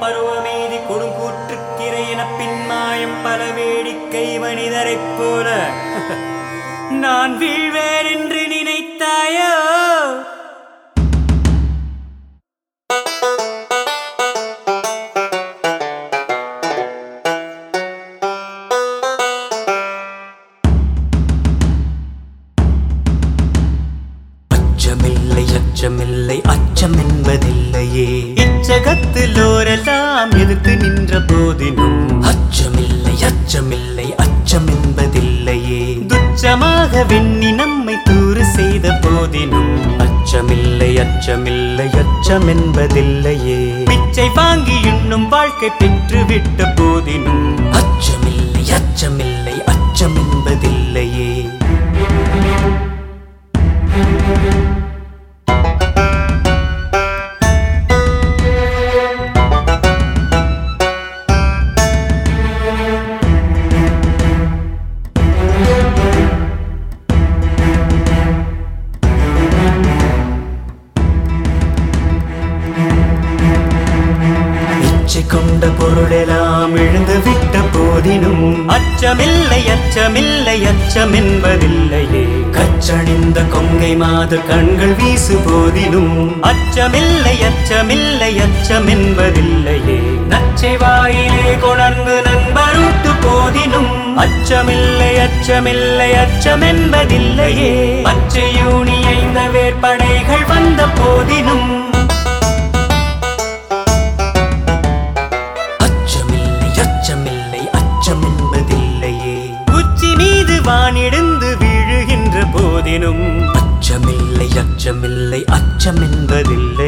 பருவமேதி கொடுங்கூற்றுக்கிரை என பின்மாயம் பல வேடிக்கை மனிதரைப் போல நான் வீழ்வேன் என்று நினைத்தாயோ அச்சமில்லை அச்சமில்லை அச்சம் என்பதில்லையே இச்சகத்தில் ஓரெல்லாம் எதிர்த்து நின்ற போதினும் அச்சமில்லை அச்சமில்லை அச்சம் என்பதில்லையே துச்சமாக வெண்ணி நம்மை தூறு செய்த போதினும் அச்சமில்லை அச்சமில்லை அச்சம் என்பதில்லையே பிச்சை வாங்கி இன்னும் வாழ்க்கை பெற்றுவிட்ட போதினும் அச்சமில்லை அச்சமில்லை அச்சம் என்பதில்லையே இச்சை கொண்ட பொருளெல்லாம் எழுந்து விட்ட போதினும் அச்சமில்லை அச்சமில்லை அச்சம் என்பதில்லையே கச்சணிந்த கொங்கை மாத கண்கள் வீசு போதினும் அச்சமில்லை அச்சமில்லை அச்சம் என்பதில்லையே நச்சை வாயிலே கொணர்ந்து நண்பருட்டு போதினும் அச்சமில்லை அச்சமில்லை அச்சம் என்பதில்லையே பச்சை யூனி ஐந்த வேற்படைகள் வந்த போதினும் அச்சமில்லை அச்சமில்லை அச்சம் என்பதில்லையே உச்சி மீது வானிடிந்து வீழுகின்ற போதினும் அச்சமில்லை அச்சமில்லை அச்சம் என்பதில்லை